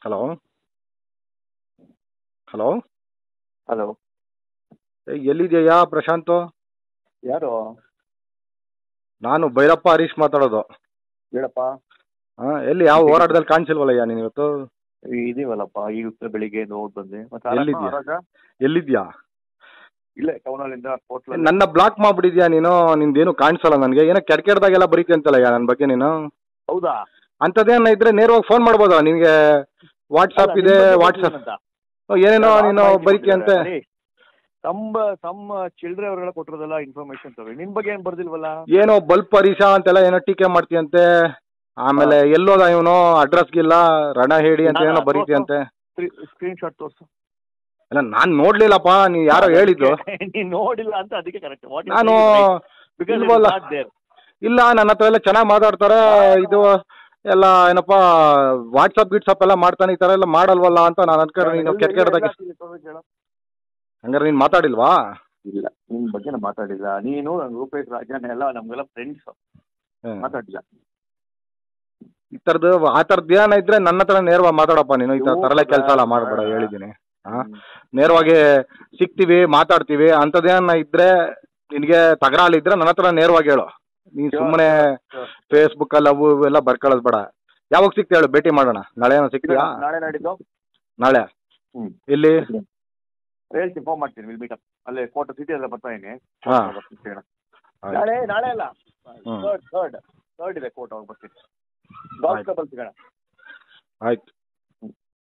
Hello hello hello ಎಲ್ಲಿದೆಯಾ ಪ್ರಶಾಂತು ಯಾರು ನಾನು ಭೈರಪ್ಪ ಹರೀಶ್ ಮಾತಾಡೋದು ಹೇಳಪ್ಪ ಹಾಂ ಎಲ್ಲಿ ಯಾವ ಹೋರಾಟದಲ್ಲಿ ಕಾಣಿಸಿಲ್ವಲ್ಲಯ್ಯ ನೀನು ಇವತ್ತು ಇದೀವಲ್ಲಪ್ಪ ಈಗ ಬೆಳಿಗ್ಗೆ ನೋಡ್ ಬಂದೆ ಮತ್ತೆ ಎಲ್ಲಿದ್ಯಾ? ಆರಾಮ, ಆರಾಮ? ಎಲ್ಲಿದ್ಯಾ ಇಲ್ಲೇ ಟೌನಲ್ಲಿಂದ ಹೋಟ್ಲಲ್ಲಿ ನನ್ನ ಬ್ಲಾಕ್ ಮಾಡ್ಬಿಟ್ಟಿದ್ಯಾ ನೀನು ನಿಂದೇನು ಕಾಣಿಸಲ್ಲ ನನಗೆ ಏನೋ ಕೆಟ್ಟ ಕೆಟ್ಟದಾಗೆಲ್ಲ ಬರೀತಿ ಅಂತಲ್ಲಯ್ಯ ನನ್ನ ಬಗ್ಗೆ ನೀನು ಹೌದಾ ಅಂಥದ್ದೇನ ಇದ್ರೆ ನೇರವಾಗಿ ಫೋನ್ ಮಾಡ್ಬೋದಲ್ಲ ನಿನಗೆ ವಾಟ್ಸಪ್ ಇದೆ ವಾಟ್ಸಪ್ ಏನೇನೋ ನೀನು ಬರೀತಿ ಅಂತೆ ತಮ್ಮ ತಮ್ಮ ಚಿಲ್ಡ್ರೆ ಅವರೆಲ್ಲ ಕೊಟ್ಟಿರೋದೆಲ್ಲ ಇನ್ಫಾರ್ಮೇಶನ್ ತಗೊಳ್ಳಿ ನಿನ್ ಬಗ್ಗೆ ಏನ್ ಬರ್ದಿಲ್ವಲ್ಲ ಏನೋ ಬಲ್ಪ್ ಹರೀಶ ಅಂತೆಲ್ಲ ಏನೋ ಟೀಕೆ ಮಾಡ್ತೀಯಂತೆ ಆಮೇಲೆ ಎಲ್ಲೋದ ಇವನು ಅಡ್ರೆಸ್ಗಿಲ್ಲ ರಣ ಹೇಳಿ ಅಂತ ಏನೋ ಬರೀತಿ ಅಂತೆ ಸ್ಕ್ರೀನ್ ಶಾಟ್ ತೋರ್ಸು ಅಲ್ಲ ನಾನು ನೋಡ್ಲಿಲ್ಲಪ್ಪ ನೀವು ಯಾರೋ ಹೇಳಿದ್ದು ನೀನ್ ನೋಡಿಲ್ಲ ಅಂತ ಅದಕ್ಕೆ ಕರೆಕ್ಟ್ ನಾನು ಇಲ್ವಲ್ಲ. ಇಲ್ಲ ನನ್ನ ಹತ್ರ ಎಲ್ಲ ಚೆನ್ನಾಗಿ ಮಾತಾಡ್ತಾರೆ ಇದು ಎಲ್ಲ ಏನಪ್ಪ ವಾಟ್ಸಪ್ ಗಿಟ್ಸಪ್ ಎಲ್ಲ ಮಾಡ್ತಾನೆ ಈ ಥರ ಎಲ್ಲ ಮಾಡಲ್ವಲ್ಲ ಅಂತ ನಾನು ಅನ್ಕೊಂಡ್ರೆ ನೀನು ಕೆಟ್ಟ ಕೆಟ್ಟದಾಗಿ ಹಂಗಾರೆ ನೀನು ಮಾತಾಡಿಲ್ವಾ ಇಲ್ಲ ನಿನ್ ಬಗ್ಗೆ ನಾನು ಮಾತಾಡಿಲ್ಲ ನೀನು ನನ್ ರೂಪೇಶ್ ರಾಜನ್ ಎಲ್ಲ ನಮ್ಗೆಲ್ಲ ಫ್ರೆಂಡ್ಸ್ ಹ್ಮ್. ಮಾತಾಡಿಲ್ಲ ಈ ಥರದ್ದು ಆ ಥರದ್ದು ಏನ ಇದ್ರೆ ನನ್ನ ಹತ್ರ ನೇರವಾಗಿ ಮಾತಾಡಪ್ಪ ನೀನು ಈ ಥರ ತರಲೆ ಕೆಲಸ ಎಲ್ಲ ಮಾಡಬೇಡ ಹೇಳಿದ್ದೀನಿ ಹಾಂ ನೇರವಾಗಿ ಸಿಗ್ತೀವಿ ಮಾತಾಡ್ತೀವಿ ಅಂಥದ್ದೇನ ಇದ್ರೆ ನಿನಗೆ ತಗರಾಲಿದ್ರೆ ನನ್ನ ಹತ್ರ ನೇರವಾಗಿ ಹೇಳು ನೀನು ಸುಮ್ಮನೆ ಫೇಸ್ಬುಕ್ಕಲ್ಲಿ ಅವು ಇವು ಎಲ್ಲ ಬರ್ಕೊಳ್ಳೋದು ಬೇಡ ಯಾವಾಗ ಸಿಗ್ತೀಯ ಹೇಳು ಭೇಟಿ ಮಾಡೋಣ ನಾಳೆ ಏನೋ ಸಿಗ್ತೀಯಾ ನಾಳೆ ನಾಡಿದ್ದು ನಾಳೆ ಹ್ಮ್ ಎಲ್ಲಿ ಹೇಳ್ತೀನಿ ಫೋನ್ ಮಾಡ್ತೀನಿ ವಿಲ್ ಮೀಟ್ ಅಲ್ಲೇ ಕೋಟೆ ಸಿಟಿ ಎಲ್ಲ ಬರ್ತಾ ಇದೀನಿ ಹಾ. ಬರ್ತೀನಿ ಸಿಗೋಣ. ಆಯ್ತು. ನಾಳೆ ನಾಳೆ ಅಲ್ಲ ಹ್ಮ್. ಥರ್ಡ್ ಥರ್ಡ್ ಥರ್ಡ್ ಇದೆ ಕೋರ್ಟ್ ಹೋಗಿ ಬರ್ತೀನಿ ಡಾಕ್ಟರ್ ಸಿಗೋಣ ಆಯ್ತು